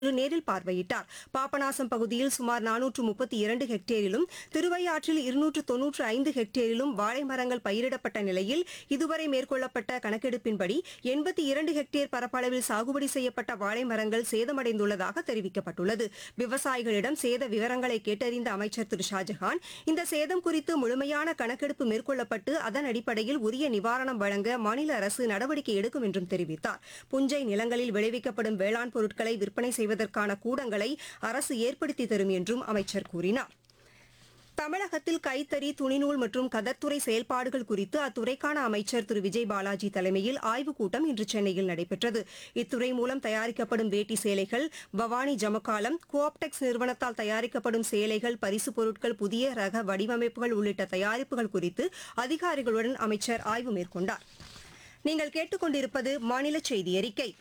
இன்று நேரில் பார்வையிட்டார் பாபநாசம் பகுதியில் சுமார் நானூற்று முப்பத்தி இரண்டு ஹெக்டேரிலும் திருவையாற்றில் இருநூற்று தொன்னூற்று ஐந்து ஹெக்டேரிலும் வாழை மரங்கள் பயிரிடப்பட்ட நிலையில் இதுவரை மேற்கொள்ளப்பட்ட கணக்கெடுப்பின்படி எண்பத்தி இரண்டு ஹெக்டேர் பரப்பளவில் சாகுபடி செய்யப்பட்ட வாழை மரங்கள் சேதமடைந்துள்ளதாக தெரிவிக்கப்பட்டுள்ளது விவசாயிகளிடம் சேத விவரங்களை கேட்டறிந்த அமைச்சர் திரு ஷாஜஹான் இந்த சேதம் குறித்து முழுமையான கணக்கெடுப்பு மேற்கொள்ளப்பட்டு அதன் அடிப்படையில் உரிய நிவாரணம் வழங்க மாநில அரசு நடவடிக்கை எடுக்கும் என்றும் தெரிவித்தார் புஞ்சை நிலங்களில் விளைவிக்கப்படும் வேளாண் பொருட்களை விற்பனை செய்வதற்கான கூடங்களை அரசு ஏற்படுத்தி தரும் என்றும் அமைச்சர் கூறினார் தமிழகத்தில் கைத்தறி துணிநூல் மற்றும் கதர்த்துறை செயல்பாடுகள் குறித்து அத்துறைக்கான அமைச்சர் திரு விஜய் பாலாஜி தலைமையில் ஆய்வுக் கூட்டம் இன்று சென்னையில் நடைபெற்றது இத்துறை மூலம் தயாரிக்கப்படும் வேட்டி சேலைகள் பவானி ஜமக்காலம் கோஆப்டெக்ஸ் நிறுவனத்தால் தயாரிக்கப்படும் சேலைகள் பரிசுப் பொருட்கள் புதிய ரக வடிவமைப்புகள் உள்ளிட்ட தயாரிப்புகள் குறித்து அதிகாரிகளுடன் அமைச்சர் ஆய்வு மேற்கொண்டார் நீங்கள் கேட்டுக்கொண்டிருப்பது மாநில செய்தி அறிக்கை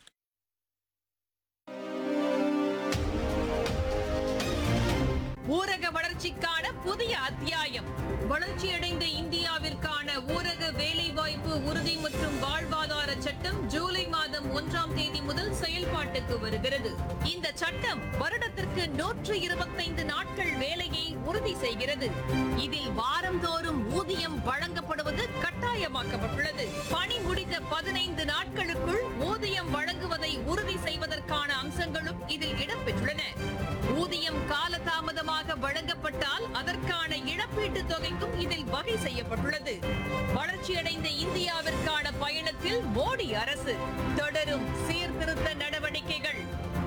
ஊரக வளர்ச்சிக்கான புதிய அத்தியாயம் வளர்ச்சியடைந்த இந்தியாவிற்கான ஊரக வேலைவாய்ப்பு உறுதி மற்றும் வாழ்வாதார சட்டம் ஜூலை மாதம் ஒன்றாம் தேதி முதல் செயல்பாட்டுக்கு வருகிறது இந்த சட்டம் வருடத்திற்கு நூற்று இருபத்தைந்து நாட்கள் வேலையை உறுதி செய்கிறது இதில் வாரந்தோறும் ஊதியம் வழங்கப்படுவது கட்டாயமாக்கப்பட்டுள்ளது பணி முடிந்த பதினைந்து நாட்களுக்குள் ஊதியம் வழங்குவதை உறுதி செய்வதற்கான அம்சங்களும் இதில் இடம்பெற்றுள்ளன ஊதியம் காலதாமதமாக வழங்கப்பட்டால் அதற்கான இழப்பீட்டுத் தொகைக்கும் இதில் வகை செய்யப்பட்டுள்ளது வளர்ச்சியடைந்த இந்தியாவிற்கான பயணத்தில் மோடி அரசு தொடரும் சீர்திருத்த நடவடிக்கைகள்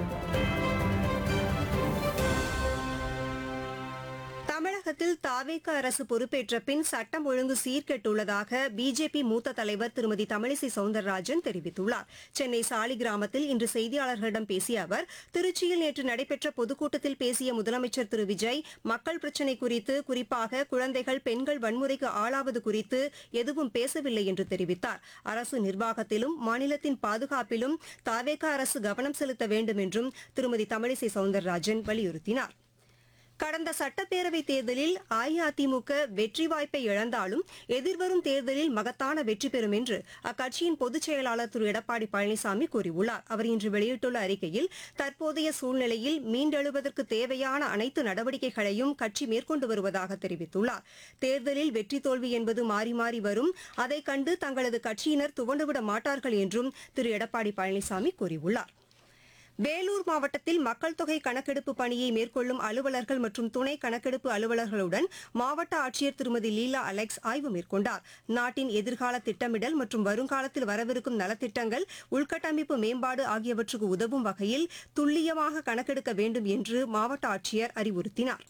தமிழகத்தில் தாவேக அரசு பொறுப்பேற்ற பின் சட்டம் ஒழுங்கு சீர்கெட்டுள்ளதாக பிஜேபி மூத்த தலைவர் திருமதி தமிழிசை சவுந்தரராஜன் தெரிவித்துள்ளார் சென்னை சாலிகிராமத்தில் இன்று செய்தியாளர்களிடம் பேசிய அவர் திருச்சியில் நேற்று நடைபெற்ற பொதுக்கூட்டத்தில் பேசிய முதலமைச்சர் திரு விஜய் மக்கள் பிரச்சினை குறித்து குறிப்பாக குழந்தைகள் பெண்கள் வன்முறைக்கு ஆளாவது குறித்து எதுவும் பேசவில்லை என்று தெரிவித்தார் அரசு நிர்வாகத்திலும் மாநிலத்தின் பாதுகாப்பிலும் தாவேக அரசு கவனம் செலுத்த வேண்டும் என்றும் திருமதி தமிழிசை சவுந்தரராஜன் வலியுறுத்தினார் கடந்த சட்டப்பேரவைத் தேர்தலில் அஇஅதிமுக வெற்றி வாய்ப்பை இழந்தாலும் எதிர்வரும் தேர்தலில் மகத்தான வெற்றி பெறும் என்று அக்கட்சியின் பொதுச் செயலாளர் திரு எடப்பாடி பழனிசாமி கூறியுள்ளார் அவர் இன்று வெளியிட்டுள்ள அறிக்கையில் தற்போதைய சூழ்நிலையில் மீண்டெழுவதற்கு தேவையான அனைத்து நடவடிக்கைகளையும் கட்சி மேற்கொண்டு வருவதாக தெரிவித்துள்ளார் தேர்தலில் வெற்றி தோல்வி என்பது மாறி மாறி வரும் அதைக் கண்டு தங்களது கட்சியினர் துவண்டுவிட மாட்டார்கள் என்றும் திரு எடப்பாடி பழனிசாமி கூறியுள்ளார் வேலூர் மாவட்டத்தில் மக்கள் தொகை கணக்கெடுப்பு பணியை மேற்கொள்ளும் அலுவலர்கள் மற்றும் துணை கணக்கெடுப்பு அலுவலர்களுடன் மாவட்ட ஆட்சியர் திருமதி லீலா அலெக்ஸ் ஆய்வு மேற்கொண்டார் நாட்டின் எதிர்கால திட்டமிடல் மற்றும் வருங்காலத்தில் வரவிருக்கும் நலத்திட்டங்கள் உள்கட்டமைப்பு மேம்பாடு ஆகியவற்றுக்கு உதவும் வகையில் துல்லியமாக கணக்கெடுக்க வேண்டும் என்று மாவட்ட ஆட்சியர் அறிவுறுத்தினார்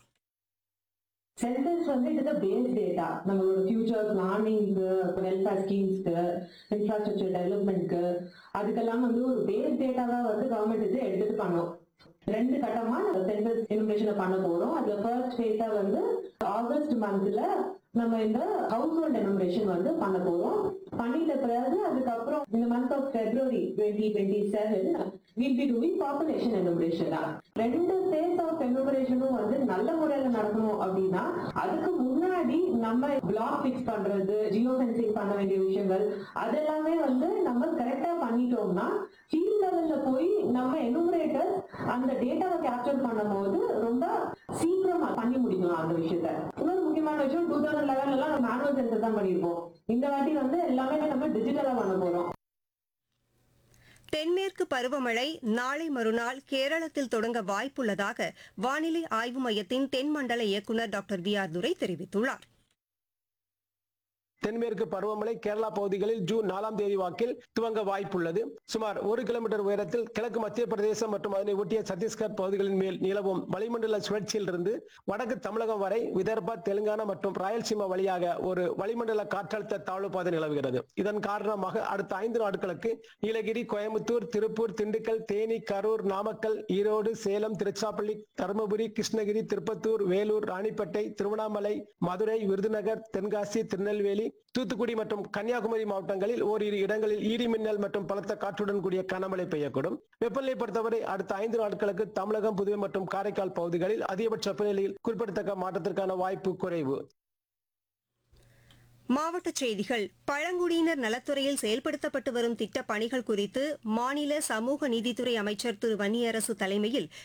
சென்சஸ் வந்து இட் இஸ் பேஸ் டேட்டா நம்மளோட ஃபியூச்சர் பிளானிங்க்கு வெல்ஃபேர் ஸ்கீம்ஸ்க்கு இன்ஃப்ராஸ்ட்ரக்சர் டெவலப்மெண்ட்க்கு அதுக்கெல்லாம் வந்து ஒரு பேஸ் டேட்டாவா வந்து கவர்மெண்ட் இது எடுத்துட்டு பண்ணும் ரெண்டு கட்டமா நம்ம சென்சஸ் இன்ஃபர்மேஷனை பண்ண போறோம் அதுல ஃபர்ஸ்ட் ஃபேஸா வந்து ஆகஸ்ட் மந்த்ல நம்ம இந்த ஹவுஸ் ஹோல்ட் எனுமரேஷன் வந்து பண்ண போறோம் பண்ணிட்ட பிறகு அதுக்கப்புறம் இந்த month of February twenty twenty seven will be doing population enumeration ரெண்டு ஃபேஸ் ஆஃப் எனுமரேஷனும் வந்து நல்ல முறையில நடக்கணும் அப்படின்னா அதுக்கு முன்னாடி நம்ம பிளாக் ஃபிக்ஸ் பண்றது ஜியோ ஃபென்சிங் பண்ண வேண்டிய விஷயங்கள் அதெல்லாமே வந்து நம்ம கரெக்டா பண்ணிட்டோம்னா ஃபீல்ட் லெவல்ல போய் நம்ம எனுமரேட்டர் அந்த டேட்டாவை கேப்சர் பண்ணும்போது ரொம்ப சீக்கிரமா பண்ணி முடிக்கலாம் அந்த விஷயத்த இன்னொரு முக்கியமான விஷயம் டூ தௌசண்ட் லெவன்ல எல்லாம் நம்ம மேனுவல் சென்சர் தான் பண்ணியிருப்போம் இந்த வாட்டி வந்து எல்லாமே நம்ம டிஜிட்டலா பண்ண போறோம் தென்மேற்கு பருவமழை நாளை மறுநாள் கேரளத்தில் தொடங்க வாய்ப்புள்ளதாக வானிலை ஆய்வு மையத்தின் தென்மண்டல இயக்குநர் டாக்டர் வி ஆர் துரை தெரிவித்துள்ளார் தென்மேற்கு பருவமழை கேரளா பகுதிகளில் ஜூன் நாலாம் தேதி வாக்கில் துவங்க வாய்ப்புள்ளது சுமார் ஒரு கிலோமீட்டர் உயரத்தில் கிழக்கு மத்திய பிரதேசம் மற்றும் அதனை ஒட்டிய சத்தீஸ்கர் பகுதிகளின் மேல் நிலவும் வளிமண்டல சுழற்சியிலிருந்து வடக்கு தமிழகம் வரை விதர்பா தெலுங்கானா மற்றும் ராயல்சீமா வழியாக ஒரு வளிமண்டல காற்றழுத்த தாழ்வு பாதை நிலவுகிறது இதன் காரணமாக அடுத்த ஐந்து நாட்களுக்கு நீலகிரி கோயம்புத்தூர் திருப்பூர் திண்டுக்கல் தேனி கரூர் நாமக்கல் ஈரோடு சேலம் திருச்சிராப்பள்ளி தருமபுரி கிருஷ்ணகிரி திருப்பத்தூர் வேலூர் ராணிப்பேட்டை திருவண்ணாமலை மதுரை விருதுநகர் தென்காசி திருநெல்வேலி தூத்துக்குடி மற்றும் கன்னியாகுமரி மாவட்டங்களில் ஓரிரு இடங்களில் இடி மின்னல் மற்றும் பலத்த காற்றுடன் கூடிய கனமழை பெய்யக்கூடும் வெப்பநிலை பொறுத்தவரை அடுத்த ஐந்து நாட்களுக்கு தமிழகம் புதுவை மற்றும் காரைக்கால் பகுதிகளில் அதிகபட்ச வெப்பநிலையில் குறிப்பிடத்தக்க மாற்றத்திற்கான வாய்ப்பு குறைவு மாவட்டச் செய்திகள் பழங்குடியினர் நலத்துறையில் செயல்படுத்தப்பட்டு வரும் திட்டப் பணிகள் குறித்து மாநில சமூக நீதித்துறை அமைச்சர் திரு வன்னியரசு தலைமையில்